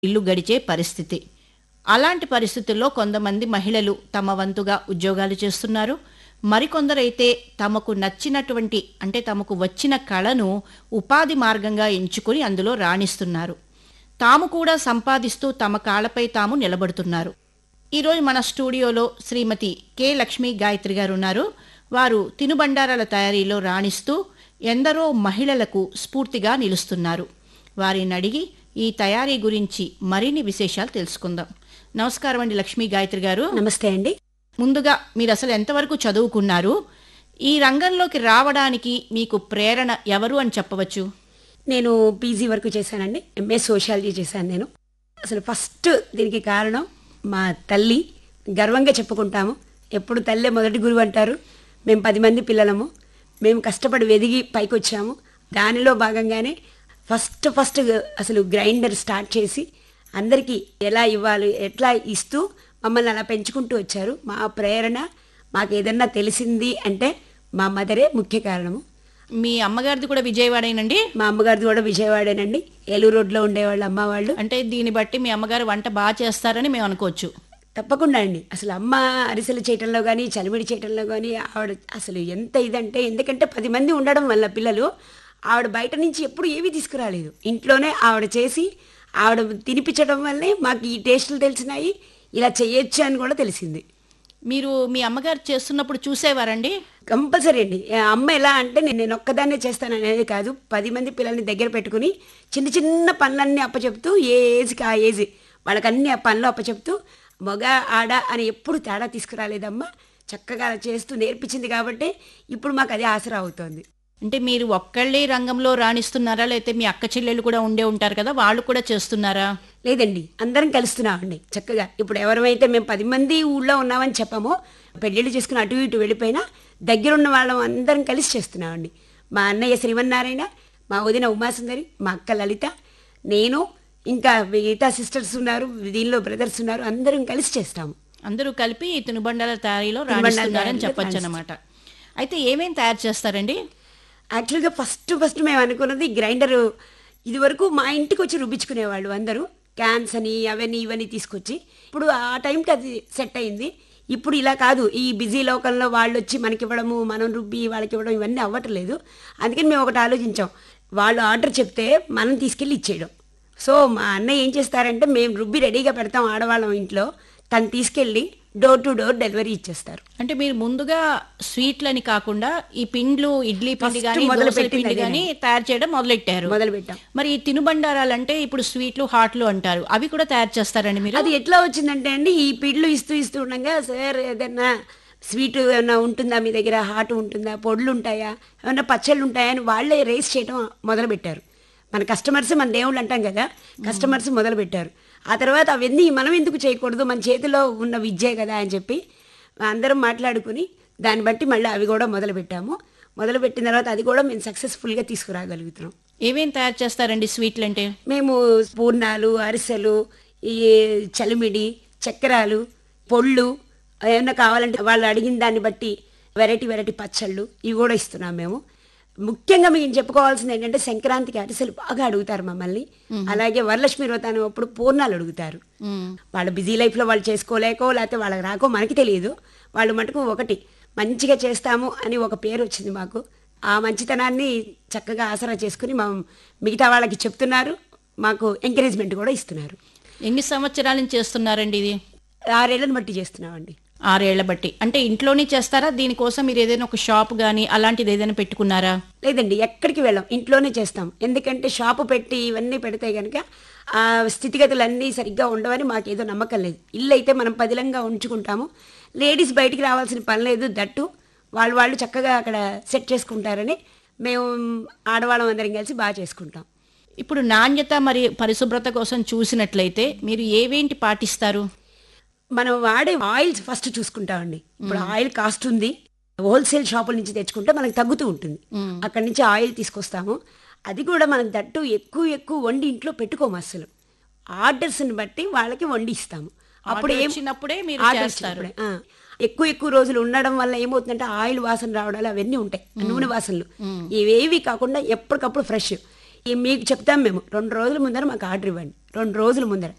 ఇల్లు గడిచే పరిస్థితి అలాంటి పరిస్థితుల్లో కొంతమంది మహిళలు తమ వంతుగా ఉద్యోగాలు చేస్తున్నారు మరికొందరైతే తమకు నచ్చినటువంటి అంటే తమకు వచ్చిన కళను ఉపాధి మార్గంగా ఎంచుకొని అందులో రాణిస్తున్నారు తాము కూడా సంపాదిస్తూ తమ కాళ్ళపై తాము నిలబడుతున్నారు ఈరోజు మన స్టూడియోలో శ్రీమతి కె లక్ష్మీ గాయత్రి గారు ఉన్నారు వారు తినుబండారాల తయారీలో రాణిస్తూ ఎందరో మహిళలకు స్ఫూర్తిగా నిలుస్తున్నారు వారిని అడిగి ఈ తయారీ గురించి మరిన్ని విశేషాలు తెలుసుకుందాం నమస్కారం అండి లక్ష్మీ గాయత్రి గారు నమస్తే అండి ముందుగా మీరు అసలు ఎంతవరకు చదువుకున్నారు ఈ రంగంలోకి రావడానికి మీకు ప్రేరణ ఎవరు అని చెప్పవచ్చు నేను పీజీ వరకు చేశానండి ఎంఏ సోషాలజీ చేశాను నేను అసలు ఫస్ట్ దీనికి కారణం మా తల్లి గర్వంగా చెప్పుకుంటాము ఎప్పుడు తల్లే మొదటి గురువు అంటారు మేము పది మంది పిల్లలము మేము కష్టపడి వెదిగి పైకి వచ్చాము దానిలో భాగంగానే ఫస్ట్ ఫస్ట్ అసలు గ్రైండర్ స్టార్ట్ చేసి అందరికీ ఎలా ఇవ్వాలి ఎట్లా ఇస్తూ మమ్మల్ని అలా పెంచుకుంటూ వచ్చారు మా ప్రేరణ మాకు ఏదన్నా తెలిసింది అంటే మా మదరే ముఖ్య కారణము మీ అమ్మగారిది కూడా విజయవాడేనండి మా అమ్మగారిది కూడా విజయవాడేనండి ఏలూరు రోడ్లో ఉండేవాళ్ళు అమ్మ వాళ్ళు అంటే దీన్ని బట్టి మీ అమ్మగారు వంట బాగా చేస్తారని మేము అనుకోవచ్చు తప్పకుండా అండి అసలు అమ్మ అరిసెలు చేయటంలో కానీ చలిమిడి చేయటంలో కానీ ఆవిడ అసలు ఎంత ఇదంటే ఎందుకంటే పది మంది ఉండడం వల్ల పిల్లలు ఆవిడ బయట నుంచి ఎప్పుడు ఏమీ తీసుకురాలేదు ఇంట్లోనే ఆవిడ చేసి ఆవిడ తినిపించడం వల్లే మాకు ఈ టేస్టులు తెలిసినాయి ఇలా చేయొచ్చు అని కూడా తెలిసింది మీరు మీ అమ్మగారు చేస్తున్నప్పుడు చూసేవారండి కంపల్సరీ అండి ఆ అమ్మ ఎలా అంటే నేను నేను ఒక్కదాన్నే చేస్తాను అనేది కాదు పది మంది పిల్లల్ని దగ్గర పెట్టుకుని చిన్న చిన్న పనులన్నీ అప్పచెప్తూ ఏ ఏజ్కి ఆ ఏజ్ వాళ్ళకి అన్ని ఆ పనులు అప్పచెప్తూ మగ ఆడ అని ఎప్పుడు తేడా తీసుకురాలేదమ్మా చక్కగా అలా చేస్తూ నేర్పించింది కాబట్టి ఇప్పుడు మాకు అదే ఆసరా అవుతోంది అంటే మీరు ఒక్కళ్ళే రంగంలో రాణిస్తున్నారా లేకపోతే మీ అక్క చెల్లెళ్ళు కూడా ఉండే ఉంటారు కదా వాళ్ళు కూడా చేస్తున్నారా లేదండి అందరం కలుస్తున్నామండి చక్కగా ఇప్పుడు ఎవరైతే మేము పది మంది ఊళ్ళో ఉన్నామని చెప్పామో పెళ్ళిళ్ళు చేసుకుని అటు ఇటు వెళ్ళిపోయినా దగ్గరున్న వాళ్ళం అందరం కలిసి చేస్తున్నామండి మా అన్నయ్య శ్రీమన్నారాయణ మా వదిన ఉమాసుందరి మా అక్క లలిత నేను ఇంకా మిగతా సిస్టర్స్ ఉన్నారు దీనిలో బ్రదర్స్ ఉన్నారు అందరం కలిసి చేస్తాము అందరూ కలిపి ఈ తినుబండాల తయారీలో తినుబండాల రాణిస్తున్నారని తయారీలో చెప్పొచ్చు అనమాట అయితే ఏమేం తయారు చేస్తారండి యాక్చువల్గా ఫస్ట్ ఫస్ట్ మేము అనుకున్నది గ్రైండర్ ఇదివరకు మా ఇంటికి వచ్చి రుబ్బించుకునేవాళ్ళు అందరూ క్యాన్స్ అని అవన్నీ ఇవన్నీ తీసుకొచ్చి ఇప్పుడు ఆ టైంకి అది సెట్ అయింది ఇప్పుడు ఇలా కాదు ఈ బిజీ లోకంలో వాళ్ళు వచ్చి మనకి ఇవ్వడము మనం రుబ్బి వాళ్ళకి ఇవ్వడం ఇవన్నీ అవ్వట్లేదు అందుకని మేము ఒకటి ఆలోచించాం వాళ్ళు ఆర్డర్ చెప్తే మనం తీసుకెళ్ళి ఇచ్చేయడం సో మా అన్నయ్య ఏం చేస్తారంటే మేము రుబ్బి రెడీగా పెడతాం ఆడవాళ్ళం ఇంట్లో తను తీసుకెళ్ళి డోర్ టు డోర్ డెలివరీ ఇచ్చేస్తారు అంటే మీరు ముందుగా స్వీట్లని కాకుండా ఈ పిండ్లు ఇడ్లీ పిండి First కానీ మొదలు దోసల పెట్టింది పిండి కానీ తయారు చేయడం మొదలెట్టారు మొదలుపెట్టాం మరి ఈ తినుబండారాలు అంటే ఇప్పుడు స్వీట్లు హాట్లు అంటారు అవి కూడా తయారు చేస్తారండి మీరు అది ఎట్లా వచ్చిందంటే అండి ఈ పిడ్లు ఇస్తూ ఇస్తూ ఉండగా సార్ ఏదన్నా స్వీట్ ఏమైనా ఉంటుందా మీ దగ్గర హాట్ ఉంటుందా పొడులు ఉంటాయా ఏమైనా పచ్చళ్ళు ఉంటాయా అని వాళ్ళే రేస్ చేయడం మొదలుపెట్టారు మన కస్టమర్స్ మన దేవుళ్ళు అంటాం కదా కస్టమర్స్ మొదలుపెట్టారు ఆ తర్వాత అవన్నీ మనం ఎందుకు చేయకూడదు మన చేతిలో ఉన్న విద్యే కదా అని చెప్పి అందరం మాట్లాడుకుని దాన్ని బట్టి మళ్ళీ అవి కూడా మొదలుపెట్టాము మొదలుపెట్టిన తర్వాత అది కూడా మేము సక్సెస్ఫుల్గా తీసుకురాగలుగుతున్నాం ఏమేం తయారు చేస్తారండి స్వీట్లు అంటే మేము పూర్ణాలు అరిసెలు ఈ చలిమిడి చక్కెరాలు పొళ్ళు ఏమైనా కావాలంటే వాళ్ళు అడిగిన దాన్ని బట్టి వెరైటీ వెరైటీ పచ్చళ్ళు ఇవి కూడా ఇస్తున్నాం మేము ముఖ్యంగా మేము చెప్పుకోవాల్సింది ఏంటంటే సంక్రాంతికి అరిసెలు బాగా అడుగుతారు మమ్మల్ని అలాగే వరలక్ష్మి వ్రతాన్ని అప్పుడు పూర్ణాలు అడుగుతారు మ్మ్. వాళ్ళ బిజీ లైఫ్లో వాళ్ళు చేసుకోలేకో లేకపోతే వాళ్ళకి రాకో మనకి తెలియదు వాళ్ళు మటుకు ఒకటి మంచిగా చేస్తాము అని ఒక పేరు వచ్చింది మాకు ఆ మంచితనాన్ని చక్కగా ఆసరా చేసుకుని మా మిగతా వాళ్ళకి చెప్తున్నారు మాకు ఎంకరేజ్మెంట్ కూడా ఇస్తున్నారు ఎన్ని సంవత్సరాల నుంచి చేస్తున్నారండి ఇది ఆరేళ్లను బట్టి చేస్తున్నామండి ఆరేళ్ల బట్టి అంటే ఇంట్లోనే చేస్తారా దీనికోసం మీరు ఏదైనా ఒక షాప్ గానీ అలాంటిది ఏదైనా పెట్టుకున్నారా లేదండి ఎక్కడికి వెళ్ళాం ఇంట్లోనే చేస్తాం ఎందుకంటే షాపు పెట్టి ఇవన్నీ పెడితే కనుక ఆ స్థితిగతులన్నీ సరిగ్గా ఉండవని మాకేదో నమ్మకం లేదు ఇల్లు అయితే మనం పదిలంగా ఉంచుకుంటాము లేడీస్ బయటికి రావాల్సిన పని లేదు దట్టు వాళ్ళు వాళ్ళు చక్కగా అక్కడ సెట్ చేసుకుంటారని మేము ఆడవాళ్ళం అందరం కలిసి బాగా చేసుకుంటాం ఇప్పుడు నాణ్యత మరి పరిశుభ్రత కోసం చూసినట్లయితే మీరు ఏవేంటి పాటిస్తారు మనం వాడే ఆయిల్స్ ఫస్ట్ చూసుకుంటామండి ఇప్పుడు ఆయిల్ కాస్ట్ ఉంది హోల్సేల్ షాపుల నుంచి తెచ్చుకుంటే మనకు తగ్గుతూ ఉంటుంది అక్కడి నుంచి ఆయిల్ తీసుకొస్తాము అది కూడా మనం దట్టు ఎక్కువ ఎక్కువ వండి ఇంట్లో పెట్టుకోము అసలు ఆర్డర్స్ని బట్టి వాళ్ళకి వండి ఇస్తాము అప్పుడు Order ఏం వచ్చినప్పుడే మీరు Order చేస్తారు. వచ్చినప్పుడే, ఆ. ఎక్కువ ఎక్కువ రోజులు ఉండడం వల్ల ఏమవుతుందంటే ఆయిల్ వాసన రావడాలు అవన్నీ ఉంటాయి నూనె వాసనలు ఇవేవి కాకుండా ఎప్పటికప్పుడు ఫ్రెష్ మీకు చెప్తాం మేము రెండు రోజుల ముందర మాకు ఆర్డర్ ఇవ్వండి రెండు రోజుల ముందర